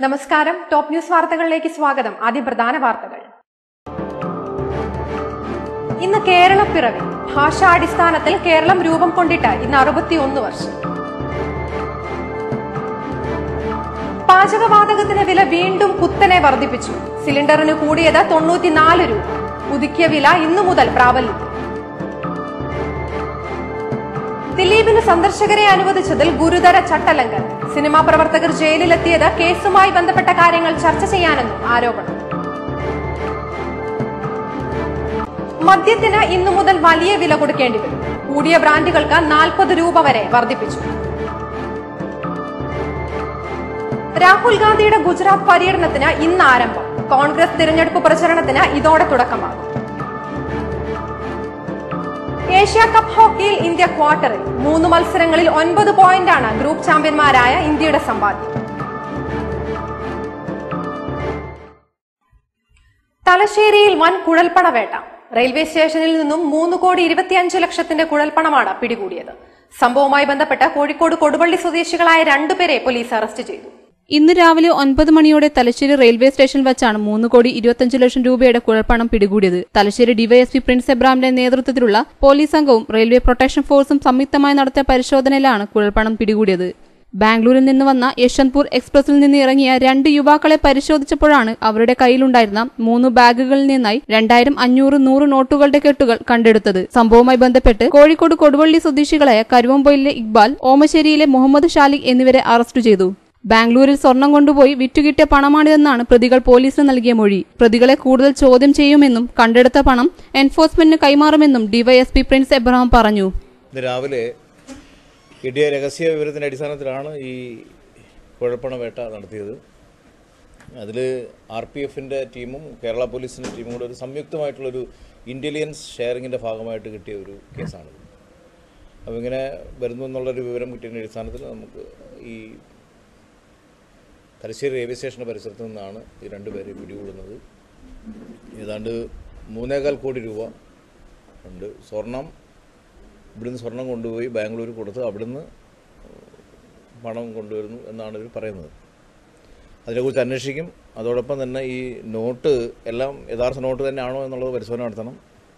നമസ്കാരം top news വാർത്തകളിലേക്ക് സ്വാഗതം ആദ്യം പ്രധാന വാർത്തകൾ ഇന്ന് കേരളപ്പിറവി ഭാഷാടിസ്ഥാനത്തിൽ കേരളം രൂപം കൊണ്ടിട്ട് ഇന്ന് അറുപത്തിയൊന്ന് വർഷം പാചകവാതകത്തിന് വില വീണ്ടും കുത്തനെ വർദ്ധിപ്പിച്ചു സിലിണ്ടറിന് കൂടിയത് തൊണ്ണൂറ്റിനാല് രൂപ പുതുക്കിയ വില ഇന്നു മുതൽ പ്രാബല്യത്തിൽ ദിലീപിന് സന്ദർശകരെ അനുവദിച്ചതിൽ ഗുരുതര ചട്ടലംഘനം സിനിമാ പ്രവർത്തകർ ജയിലിലെത്തിയത് കേസുമായി ബന്ധപ്പെട്ട കാര്യങ്ങൾ ചർച്ച ചെയ്യാനെന്നും ആരോപണം മദ്യത്തിന് ഇന്നു മുതൽ വലിയ വില കൊടുക്കേണ്ടി വരും കൂടിയ ബ്രാൻഡുകൾക്ക് നാൽപ്പത് രൂപ വരെ വർദ്ധിപ്പിച്ചു രാഹുൽ ഗാന്ധിയുടെ ഗുജറാത്ത് പര്യടനത്തിന് ഇന്ന് ആരംഭം കോൺഗ്രസ് തിരഞ്ഞെടുപ്പ് പ്രചരണത്തിന് ഇതോടെ തുടക്കമാകും ഏഷ്യ കപ്പ് ഹോക്കിയിൽ ഇന്ത്യ ക്വാർട്ടറിൽ മൂന്ന് മത്സരങ്ങളിൽ ഒൻപത് പോയിന്റാണ് ഗ്രൂപ്പ് ചാമ്പ്യന്മാരായ ഇന്ത്യയുടെ സമ്പാദ്യം തലശ്ശേരിയിൽ വൻ കുഴൽപ്പണവേട്ട റെയിൽവേ സ്റ്റേഷനിൽ നിന്നും മൂന്ന് കോടി ഇരുപത്തിയഞ്ച് ലക്ഷത്തിന്റെ കുഴൽപ്പണമാണ് പിടികൂടിയത് സംഭവവുമായി ബന്ധപ്പെട്ട് കോഴിക്കോട് കൊടുവള്ളി സ്വദേശികളായ രണ്ടുപേരെ പോലീസ് അറസ്റ്റ് ചെയ്തു ഇന്ന് രാവിലെ ഒൻപത് മണിയോടെ തലശ്ശേരി റെയിൽവേ സ്റ്റേഷനിൽ വെച്ചാണ് മൂന്ന് കോടി ഇരുപത്തിയഞ്ച് ലക്ഷം രൂപയുടെ കുഴൽപ്പണം പിടികൂടിയത് തലശ്ശേരി ഡിവൈഎസ്പി പ്രിൻസ് എബ്രാമിന്റെ നേതൃത്വത്തിലുള്ള പോലീസ് സംഘവും റെയിൽവേ പ്രൊട്ടക്ഷൻ ഫോഴ്സും സംയുക്തമായി നടത്തിയ പരിശോധനയിലാണ് കുഴൽപ്പണം പിടികൂടിയത് ബാംഗ്ലൂരിൽ നിന്ന് വന്ന യശ്വന്ത്പൂർ എക്സ്പ്രസിൽ നിന്ന് ഇറങ്ങിയ രണ്ട് യുവാക്കളെ പരിശോധിച്ചപ്പോഴാണ് അവരുടെ കയ്യിലുണ്ടായിരുന്ന മൂന്ന് ബാഗുകളിൽ നിന്നായി രണ്ടായിരം അഞ്ഞൂറ് നൂറ് നോട്ടുകളുടെ കെട്ടുകൾ കണ്ടെടുത്തത് സംഭവവുമായി ബന്ധപ്പെട്ട് കോഴിക്കോട് കൊടുവള്ളി സ്വദേശികളായ കരുവമ്പൊയിലെ ഇക്ബാൽ ഓമശ്ശേരിയിലെ മുഹമ്മദ് ഷാലിഖ് എന്നിവരെ അറസ്റ്റ് ചെയ്തു ബാംഗ്ലൂരിൽ സ്വർണം കൊണ്ടുപോയി വിറ്റുകിട്ടിയ പണമാണിതെന്നാണ് പ്രതികൾ പോലീസിന് നൽകിയ മൊഴി പ്രതികളെ കൂടുതൽ ചോദ്യം ചെയ്യുമെന്നും കണ്ടെടുത്ത പണം എൻഫോഴ്സ്മെന്റിന് കൈമാറുമെന്നും ഡിവൈഎസ്പി പ്രിൻസ് എബ്രഹാം പറഞ്ഞു ഇന്ന് രാവിലെ കിട്ടിയ രഹസ്യ വിവരത്തിൻ്റെ അടിസ്ഥാനത്തിലാണ് ഈ കുഴൽപ്പണവേട്ട നടത്തിയത് അതിൽ ആർ പി എഫിൻ്റെ ടീമും കേരള പോലീസിൻ്റെ ടീമും കൂടെ ഒരു സംയുക്തമായിട്ടുള്ളൊരു ഇൻ്റലിജൻസ് ഷെയറിങ്ങിൻ്റെ ഭാഗമായിട്ട് കിട്ടിയ ഒരു കേസാണ് അപ്പോൾ ഇങ്ങനെ വരുന്നു എന്നുള്ളൊരു വിവരം കിട്ടിയതിൻ്റെ അടിസ്ഥാനത്തിൽ നമുക്ക് ഈ തലശ്ശേരി റെയിൽവേ സ്റ്റേഷൻ്റെ പരിസരത്ത് നിന്നാണ് ഈ രണ്ടുപേരെ പിടികൂടുന്നത് ഏതാണ്ട് മൂന്നേകാൽ കോടി രൂപ ഉണ്ട് സ്വർണം ഇവിടുന്ന് സ്വർണം കൊണ്ടുപോയി ബാംഗ്ലൂർ കൊടുത്ത് അവിടുന്ന് പണം കൊണ്ടുവരുന്നു എന്നാണ് ഇവർ പറയുന്നത് അതിനെക്കുറിച്ച് അന്വേഷിക്കും അതോടൊപ്പം തന്നെ ഈ നോട്ട് എല്ലാം യഥാർത്ഥ നോട്ട് തന്നെയാണോ എന്നുള്ളത് പരിശോധന നടത്തണം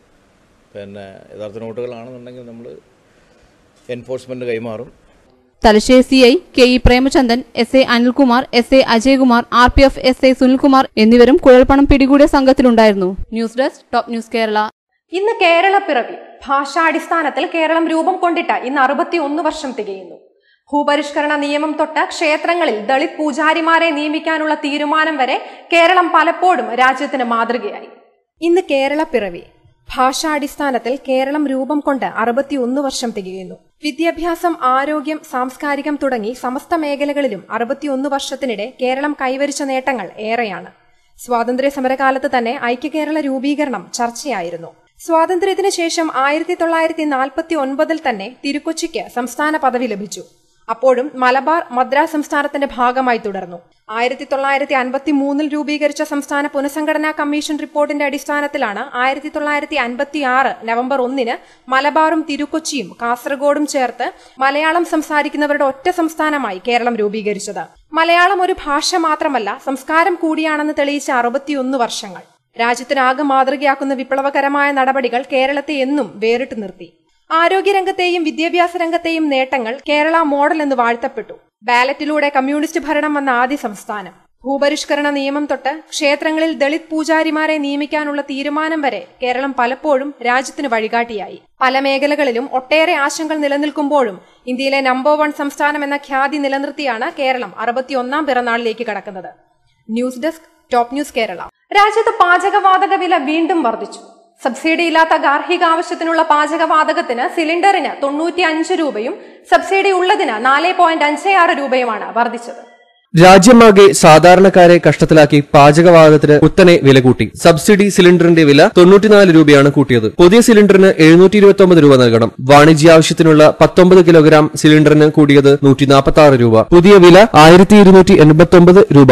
പിന്നെ യഥാർത്ഥ നോട്ടുകളാണെന്നുണ്ടെങ്കിൽ നമ്മൾ എൻഫോഴ്സ്മെൻറ്റ് കൈമാറും Thalassery C I K E Premachandran S A Anilkumar S A Ajaykumar R P F S A Sunilkumar എന്നിവരും കുഴൽപ്പണം പിടികൂടിയ സംഘത്തിലുണ്ടായിരുന്നു news desk top news Kerala ഇന്ന് കേരളപ്പിറവി ഭാഷാടിസ്ഥാനത്തിൽ കേരളം രൂപം കൊണ്ടിട്ട് ഇന്ന് അറുപത്തിയൊന്ന് വർഷം തികയുന്നു ഭൂപരിഷ്കരണ നിയമം തൊട്ട് ക്ഷേത്രങ്ങളിൽ ദളിത് പൂജാരിമാരെ നിയമിക്കാനുള്ള തീരുമാനം വരെ കേരളം പലപ്പോഴും രാജ്യത്തിന് മാതൃകയായി ഇന്ന് കേരളപ്പിറവി ഭാഷാടിസ്ഥാനത്തിൽ കേരളം രൂപം കൊണ്ട് അറുപത്തിയൊന്ന് വർഷം തികയുന്നു വിദ്യാഭ്യാസം ആരോഗ്യം സാംസ്കാരികം തുടങ്ങി സമസ്ത മേഖലകളിലും അറുപത്തിയൊന്ന് വർഷത്തിനിടെ കേരളം കൈവരിച്ച നേട്ടങ്ങൾ ഏറെയാണ് സ്വാതന്ത്ര്യ സമരകാലത്ത് തന്നെ ഐക്യകേരള രൂപീകരണം ചർച്ചയായിരുന്നു സ്വാതന്ത്ര്യത്തിന് ശേഷം ആയിരത്തി തൊള്ളായിരത്തി നാൽപ്പത്തി ഒൻപതിൽ തന്നെ തിരുക്കൊച്ചിക്ക് സംസ്ഥാന പദവി ലഭിച്ചു അപ്പോഴും മലബാർ മദ്രാസ് സംസ്ഥാനത്തിന്റെ ഭാഗമായി തുടർന്നു ആയിരത്തി തൊള്ളായിരത്തി അൻപത്തി മൂന്നിൽ രൂപീകരിച്ച സംസ്ഥാന പുനഃസംഘടനാ കമ്മീഷൻ റിപ്പോർട്ടിന്റെ അടിസ്ഥാനത്തിലാണ് ആയിരത്തി തൊള്ളായിരത്തി അൻപത്തി ആറ് നവംബർ ഒന്നിന് മലബാറും തിരുക്കൊച്ചിയും കാസർഗോഡും ചേർത്ത് മലയാളം സംസാരിക്കുന്നവരുടെ ഒറ്റ സംസ്ഥാനമായി കേരളം രൂപീകരിച്ചത് മലയാളം ഒരു ഭാഷ മാത്രമല്ല സംസ്കാരം കൂടിയാണെന്ന് തെളിയിച്ച അറുപത്തിയൊന്ന് വർഷങ്ങൾ രാജ്യത്തിനാകെ മാതൃകയാക്കുന്ന വിപ്ലവകരമായ നടപടികൾ കേരളത്തെ എന്നും വേറിട്ട് നിർത്തി ആരോഗ്യരംഗത്തെയും വിദ്യാഭ്യാസ രംഗത്തെയും നേട്ടങ്ങൾ കേരള മോഡൽ എന്ന് വാഴ്ത്തപ്പെട്ടു ബാലറ്റിലൂടെ കമ്മ്യൂണിസ്റ്റ് ഭരണം വന്ന ആദ്യ സംസ്ഥാനം ഭൂപരിഷ്കരണ നിയമം തൊട്ട് ക്ഷേത്രങ്ങളിൽ ദളിത് പൂജാരിമാരെ നിയമിക്കാനുള്ള തീരുമാനം വരെ കേരളം പലപ്പോഴും രാജ്യത്തിന് വഴികാട്ടിയായി പല മേഖലകളിലും ഒട്ടേറെ ആശങ്കകൾ നിലനിൽക്കുമ്പോഴും ഇന്ത്യയിലെ നമ്പർ വൺ സംസ്ഥാനം എന്ന ഖ്യാതി നിലനിർത്തിയാണ് കേരളം അറുപത്തിയൊന്നാം പിറന്നാളിലേക്ക് കടക്കുന്നത് news desk top news Kerala രാജ്യത്ത് പാചകവാതക വില വീണ്ടും വർദ്ധിച്ചു സബ്സിഡി ഇല്ലാത്ത ഗാർഹിക ആവശ്യത്തിനുള്ള പാചകവാതകത്തിന് സിലിണ്ടറിന് തൊണ്ണൂറ്റി അഞ്ച് രൂപയും സബ്സിഡി ഉള്ളതിന് നാല് പോയിന്റ് അഞ്ച് ആറ് രൂപയുമാണ് വർദ്ധിച്ചത് രാജ്യമാകെ സാധാരണക്കാരെ കഷ്ടത്തിലാക്കി പാചകവാതകത്തിന് കുത്തനെ വില കൂട്ടി സബ്സിഡി സിലിണ്ടറിന്റെ വില തൊണ്ണൂറ്റിനാല് രൂപയാണ് കൂട്ടിയത് പുതിയ സിലിണ്ടറിന് എഴുന്നൂറ്റി ഇരുപത്തി രൂപ നൽകണം വാണിജ്യ ആവശ്യത്തിനുള്ള പത്തൊമ്പത് കിലോഗ്രാം സിലിണ്ടറിന് കൂടിയത് നൂറ്റി നാൽപ്പത്തി ആറ് രൂപ പുതിയ വില ആയിരത്തി ഇരുന്നൂറ്റി എൺപത്തി ഒമ്പത് രൂപ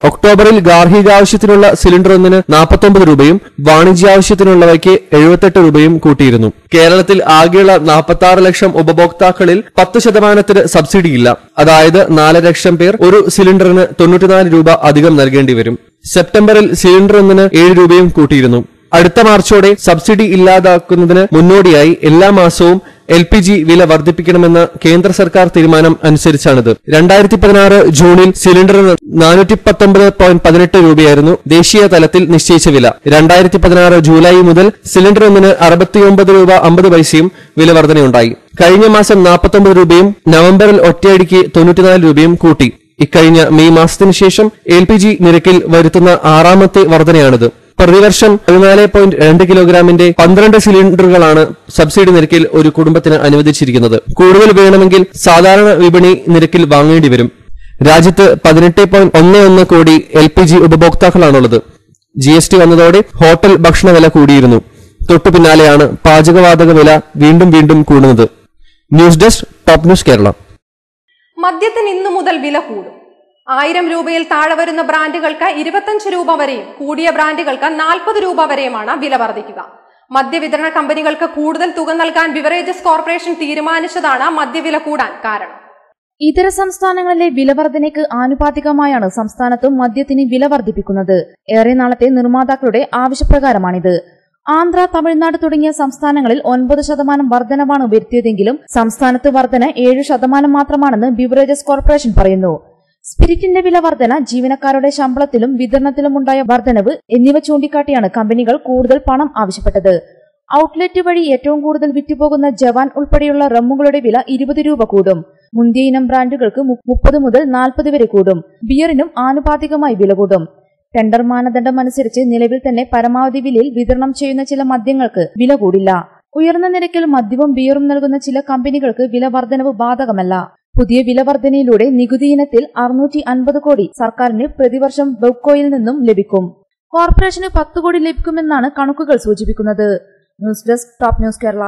ഒക്ടോബറിൽ ഗാർഹികാവശ്യത്തിനുള്ള സിലിണ്ടർ ഒന്നിന് നാൽപ്പത്തൊമ്പത് രൂപയും വാണിജ്യാവശ്യത്തിനുള്ളവയ്ക്ക് എഴുപത്തെട്ട് രൂപയും കൂട്ടിയിരുന്നു കേരളത്തിൽ ആകെയുള്ള നാൽപ്പത്തി ആറ് ലക്ഷം ഉപഭോക്താക്കളിൽ പത്ത് ശതമാനത്തിന് സബ്സിഡിയില്ല അതായത് നാല് ലക്ഷം പേർ ഒരു സിലിണ്ടറിന് തൊണ്ണൂറ്റിനാല് രൂപ അധികം നൽകേണ്ടി വരും സെപ്റ്റംബറിൽ സിലിണ്ടർ ഒന്നിന് ഏഴ് രൂപയും കൂട്ടിയിരുന്നു അടുത്ത മാർച്ചോടെ സബ്സിഡി ഇല്ലാതാക്കുന്നതിന് മുന്നോടിയായി എല്ലാ മാസവും എൽ പി ജി വില വർദ്ധിപ്പിക്കണമെന്ന കേന്ദ്ര സർക്കാർ തീരുമാനം അനുസരിച്ചാണിത് രണ്ടായിരത്തി പതിനാറ് ജൂണിൽ സിലിണ്ടറിന് നാനൂറ്റി പത്തൊമ്പത് പോയിന്റ് പതിനെട്ട് രൂപയായിരുന്നു ദേശീയ തലത്തിൽ നിശ്ചയിച്ച വില രണ്ടായിരത്തി പതിനാറ് ജൂലൈ മുതൽ സിലിണ്ടർ ഒന്നിന് അറുപത്തിയൊമ്പത് രൂപ അമ്പത് പൈസയും വില വർധനയുണ്ടായി കഴിഞ്ഞ മാസം നാൽപ്പത്തൊമ്പത് രൂപയും നവംബറിൽ ഒറ്റയടിക്ക് തൊണ്ണൂറ്റിനാല് രൂപയും കൂട്ടി ഇക്കഴിഞ്ഞ മെയ് മാസത്തിനു ശേഷം എൽ പി ജി നിരക്കിൽ വരുത്തുന്ന ആറാമത്തെ വർധനയാണിത് പ്രതിവർഷം പതിനാല് പോയിന്റ് രണ്ട് കിലോഗ്രാമിന്റെ പന്ത്രണ്ട് സിലിണ്ടറുകളാണ് സബ്സിഡി നിരക്കിൽ ഒരു കുടുംബത്തിന് അനുവദിച്ചിരിക്കുന്നത് കൂടുതൽ വേണമെങ്കിൽ സാധാരണ വിപണി നിരക്കിൽ വാങ്ങേണ്ടി വരും രാജ്യത്ത് പതിനെട്ട് പോയിന്റ് ഒന്ന് ഒന്ന് കോടി എൽ പി ജി ഉപഭോക്താക്കളാണുള്ളത് ജി എസ് ടി വന്നതോടെ ഹോട്ടൽ ഭക്ഷണ വില കൂടിയിരുന്നു തൊട്ടു പിന്നാലെയാണ് പാചകവാതക വില വീണ്ടും വീണ്ടും കൂടുന്നത് news desk top news Kerala മദ്യത്തിന് ഇന്നു മുതൽ വില കൂടും ആയിരം രൂപയിൽ താഴെ വരുന്ന ബ്രാൻഡുകൾക്ക് ഇരുപത്തഞ്ച് രൂപ വരെയും കൂടിയ ബ്രാൻഡുകൾക്ക് നാൽപ്പത് രൂപ വരെയുമാണ് വില വർദ്ധിക്കുക മദ്യവിതരണ കമ്പനികൾക്ക് കൂടുതൽ തുക നൽകാൻ ബിവറേജസ് കോർപ്പറേഷൻ തീരുമാനിച്ചതാണ് മദ്യവില കൂടാൻ കാരണം ഇതര സംസ്ഥാനങ്ങളിലെ വിലവർധനയ്ക്ക് ആനുപാതികമായാണ് സംസ്ഥാനത്തും മദ്യത്തിന് വില വർദ്ധിപ്പിക്കുന്നത് ഏറെ നാളത്തെ നിർമ്മാതാക്കളുടെ ആവശ്യപ്രകാരമാണിത് ആന്ധ്ര തമിഴ്നാട് തുടങ്ങിയ സംസ്ഥാനങ്ങളിൽ ഒൻപത് ശതമാനം വർധനവാണ് വരുത്തിയതെങ്കിലും സംസ്ഥാനത്ത് വർധന ഏഴ് ശതമാനം മാത്രമാണെന്ന് ബിവറേജസ് കോർപ്പറേഷൻ പറയുന്നു സ്പിരിറ്റിന്റെ വില വർധന ജീവനക്കാരുടെ ശമ്പളത്തിലും വിതരണത്തിലും ഉണ്ടായ വർധനവ് എന്നിവ ചൂണ്ടിക്കാട്ടിയാണ് കമ്പനികൾ കൂടുതൽ പണം ആവശ്യപ്പെട്ടത് ഔട്ട്ലെറ്റ് വഴി ഏറ്റവും കൂടുതൽ വിറ്റുപോകുന്ന ജവാൻ ഉൾപ്പെടെയുള്ള റമ്മുകളുടെ വില ഇരുപത് രൂപ കൂടും മുന്തിയ ഇനം ബ്രാൻഡുകൾക്ക് മു- മുപ്പത് മുതൽ നാൽപ്പത് വരെ കൂടും ബിയറിനും ആനുപാതികമായി വില കൂടും ടെൻഡർ മാനദണ്ഡം അനുസരിച്ച് നിലവിൽ തന്നെ പരമാവധി വിലയിൽ വിതരണം ചെയ്യുന്ന ചില മദ്യങ്ങൾക്ക് വില കൂടില്ല ഉയർന്ന നിരക്കിൽ മദ്യവും ബിയറും നൽകുന്ന ചില കമ്പനികൾക്ക് വില വർധനവ് ബാധകമല്ല പുതിയ വില വർധനയിലൂടെ നികുതി ഇനത്തിൽ അറുന്നൂറ്റി അൻപത് കോടി സർക്കാരിന് പ്രതിവർഷം ബെവ്കോയിൽ നിന്നും ലഭിക്കും കോർപ്പറേഷന് പത്ത് കോടി ലഭിക്കുമെന്നാണ് കണക്കുകൾ സൂചിപ്പിക്കുന്നത് news desk top news Kerala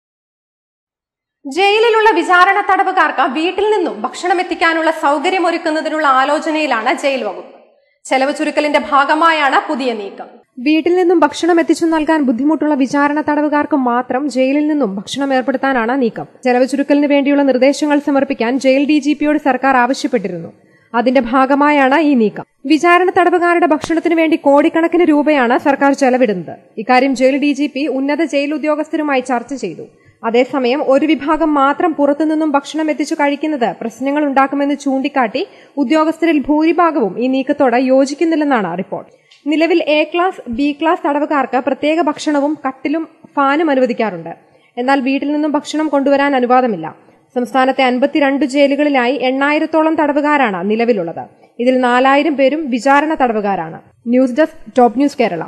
ജയിലിലുള്ള വിചാരണ തടവുകാർക്ക് വീട്ടിൽ നിന്നും ഭക്ഷണം എത്തിക്കാനുള്ള സൗകര്യമൊരുക്കുന്നതിനുള്ള ആലോചനയിലാണ് ജയിൽ വകുപ്പ് ചെലവ് ചുരുക്കലിന്റെ ഭാഗമായാണ് പുതിയ നീക്കം വീട്ടിൽ നിന്നും ഭക്ഷണം എത്തിച്ചു നൽകാൻ ബുദ്ധിമുട്ടുള്ള വിചാരണ തടവുകാർക്ക് മാത്രം ജയിലിൽ നിന്നും ഭക്ഷണം ഏർപ്പെടുത്താനാണ് നീക്കം ചെലവ് ചുരുക്കലിന് വേണ്ടിയുള്ള നിർദ്ദേശങ്ങൾ സമർപ്പിക്കാൻ ജയിൽ ഡി ജി പിയോട് സർക്കാർ ആവശ്യപ്പെട്ടിരുന്നു അതിന്റെ ഭാഗമായാണ് ഈ നീക്കം വിചാരണ തടവുകാരുടെ ഭക്ഷണത്തിന് വേണ്ടി കോടിക്കണക്കിന് രൂപയാണ് സർക്കാർ ചെലവിടുന്നത് ഇക്കാര്യം ജയിൽ ഡി ജി പി ഉന്നത ജയിൽ ഉദ്യോഗസ്ഥരുമായി ചർച്ച ചെയ്തു അതേസമയം ഒരു വിഭാഗം മാത്രം പുറത്തുനിന്നും ഭക്ഷണം എത്തിച്ചു കഴിക്കുന്നത് പ്രശ്നങ്ങൾ ഉണ്ടാക്കുമെന്ന് ചൂണ്ടിക്കാട്ടി ഉദ്യോഗസ്ഥരിൽ ഭൂരിഭാഗവും ഈ നീക്കത്തോട് യോജിക്കുന്നില്ലെന്നാണ് റിപ്പോർട്ട് നിലവിൽ എ ക്ലാസ് ബി ക്ലാസ് തടവുകാർക്ക് പ്രത്യേക ഭക്ഷണവും കട്ടിലും ഫാനും അനുവദിക്കാറുണ്ട് എന്നാൽ വീട്ടിൽ നിന്നും ഭക്ഷണം കൊണ്ടുവരാൻ അനുവാദമില്ല സംസ്ഥാനത്തെ അൻപത്തിരണ്ട് ജയിലുകളിലായി എണ്ണായിരത്തോളം തടവുകാരാണ് നിലവിലുള്ളത് ഇതിൽ നാലായിരം പേരും വിചാരണ തടവുകാരാണ് news desk top news Kerala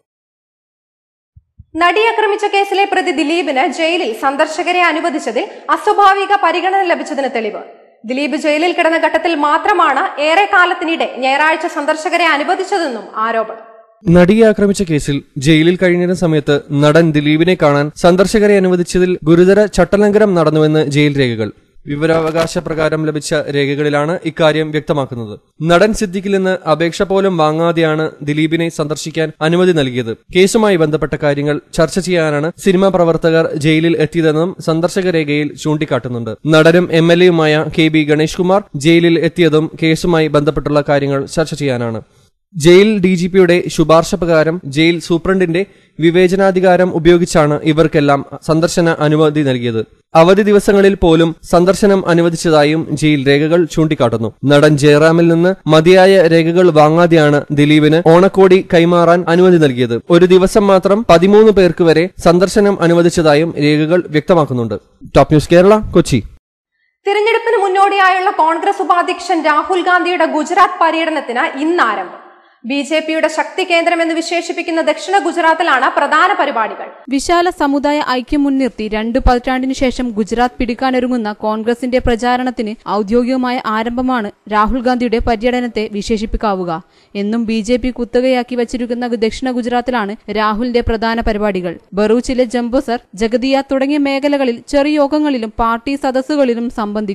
നടി ആക്രമിച്ച കേസിലെ പ്രതി ദിലീപിന് ജയിലിൽ സന്ദർശകരെ അനുവദിച്ചതിൽ അസ്വാഭാവിക പരിഗണന ലഭിച്ചതിന് തെളിവ് ദിലീപ് ജയിലിൽ കിടന്ന ഘട്ടത്തിൽ മാത്രമാണ് ഏറെ കാലത്തിനിടെ ഞായറാഴ്ച സന്ദർശകരെ അനുവദിച്ചതെന്നും ആരോപണം നടിയെ ആക്രമിച്ച കേസിൽ ജയിലിൽ കഴിഞ്ഞിരുന്ന സമയത്ത് നടൻ ദിലീപിനെ കാണാൻ സന്ദർശകരെ അനുവദിച്ചതിൽ ഗുരുതര ചട്ടലംഘനം നടന്നുവെന്ന് ജയിൽ രേഖകൾ വിവരാവകാശ പ്രകാരം ലഭിച്ച രേഖകളിലാണ് ഇക്കാര്യം വ്യക്തമാക്കുന്നത് നടൻ സിദ്ദിഖിൽ നിന്ന് അപേക്ഷ പോലും വാങ്ങാതെയാണ് ദിലീപിനെ സന്ദർശിക്കാൻ അനുമതി നൽകിയത് കേസുമായി ബന്ധപ്പെട്ട കാര്യങ്ങൾ ചർച്ച ചെയ്യാനാണ് സിനിമാ പ്രവർത്തകർ ജയിലിൽ എത്തിയതെന്നും സന്ദർശക രേഖയിൽ ചൂണ്ടിക്കാട്ടുന്നുണ്ട് നടനും എം എൽ എയുമായ കെ ബി ഗണേഷ് കുമാർ ജയിലിൽ എത്തിയതും കേസുമായി ബന്ധപ്പെട്ടുള്ള കാര്യങ്ങൾ ചർച്ച ചെയ്യാനാണ് ജയിൽ ഡി ജി പിയുടെ ശുപാർശ പ്രകാരം ജയിൽ സൂപ്രണ്ടിന്റെ വിവേചനാധികാരം ഉപയോഗിച്ചാണ് ഇവർക്കെല്ലാം സന്ദർശന അനുമതി നൽകിയത് അവധി ദിവസങ്ങളിൽ പോലും സന്ദർശനം അനുവദിച്ചതായും ജയിൽ രേഖകൾ ചൂണ്ടിക്കാട്ടുന്നു നടൻ ജയറാമിൽ നിന്ന് മതിയായ രേഖകൾ വാങ്ങാതെയാണ് ദിലീപിന് ഓണക്കോടി കൈമാറാൻ അനുമതി നൽകിയത് ഒരു ദിവസം മാത്രം പതിമൂന്ന് പേർക്ക് വരെ സന്ദർശനം അനുവദിച്ചതായും രേഖകൾ വ്യക്തമാക്കുന്നുണ്ട് ടോപ്പ് ന്യൂസ് കേരള കൊച്ചി തിരഞ്ഞെടുപ്പിന് മുന്നോടിയായുള്ള കോൺഗ്രസ് ഉപാധ്യക്ഷൻ രാഹുൽ ഗാന്ധിയുടെ ഗുജറാത്ത് പര്യടനത്തിന് ഇന്ന് ആരംഭം ബി ജെ പിയുടെ ശക്തി കേന്ദ്രമെന്ന് വിശേഷിപ്പിക്കുന്ന ദക്ഷിണ ഗുജറാത്തിലാണ് പ്രധാന പരിപാടികൾ വിശാല സമുദായ ഐക്യം മുൻനിർത്തി രണ്ടു പതിറ്റാണ്ടിനു ശേഷം ഗുജറാത്ത് പിടിക്കാനൊരുങ്ങുന്ന കോൺഗ്രസിന്റെ പ്രചാരണത്തിന് ഔദ്യോഗികമായ ആരംഭമാണ് രാഹുൽ ഗാന്ധിയുടെ പര്യടനത്തെ വിശേഷിപ്പിക്കാവുക എന്നും ബി ജെ പി കുത്തകയാക്കി വച്ചിരിക്കുന്ന ദക്ഷിണ ഗുജറാത്തിലാണ് രാഹുലിന്റെ പ്രധാന പരിപാടികൾ ബറൂച്ചിലെ ജംബുസർ ജഗതിയ തുടങ്ങിയ മേഖലകളിൽ ചെറിയ യോഗങ്ങളിലും പാർട്ടി സദസ്സുകളിലും സംബന്ധിക്കും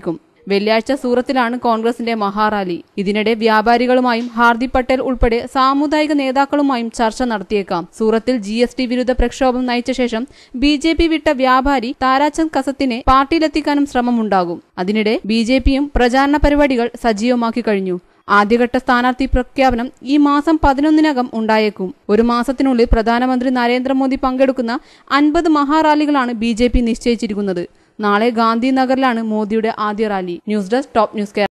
വെള്ളിയാഴ്ച സൂറത്തിലാണ് കോൺഗ്രസിന്റെ മഹാറാലി ഇതിനിടെ വ്യാപാരികളുമായും ഹാർദിക് പട്ടേൽ ഉൾപ്പെടെ സാമുദായിക നേതാക്കളുമായും ചർച്ച നടത്തിയേക്കാം സൂറത്തിൽ ജി എസ് ടി വിരുദ്ധ പ്രക്ഷോഭം നയിച്ച ശേഷം ബി ജെ പി വിട്ട വ്യാപാരി താരാചന്ദ് കസത്തിനെ പാർട്ടിയിലെത്തിക്കാനും ശ്രമമുണ്ടാകും അതിനിടെ ബി ജെ പിയും പ്രചാരണ പരിപാടികൾ സജീവമാക്കി കഴിഞ്ഞു ആദ്യഘട്ട സ്ഥാനാർത്ഥി പ്രഖ്യാപനം ഈ മാസം പതിനൊന്നിനകം ഉണ്ടായേക്കും ഒരു മാസത്തിനുള്ളിൽ പ്രധാനമന്ത്രി നരേന്ദ്രമോദി പങ്കെടുക്കുന്ന അൻപത് മഹാറാലികളാണ് ബി ജെ പി നിശ്ചയിച്ചിരിക്കുന്നത് നാളെ ഗാന്ധിനഗറിലാണ് മോദിയുടെ ആദ്യ rally news desk top news Kerala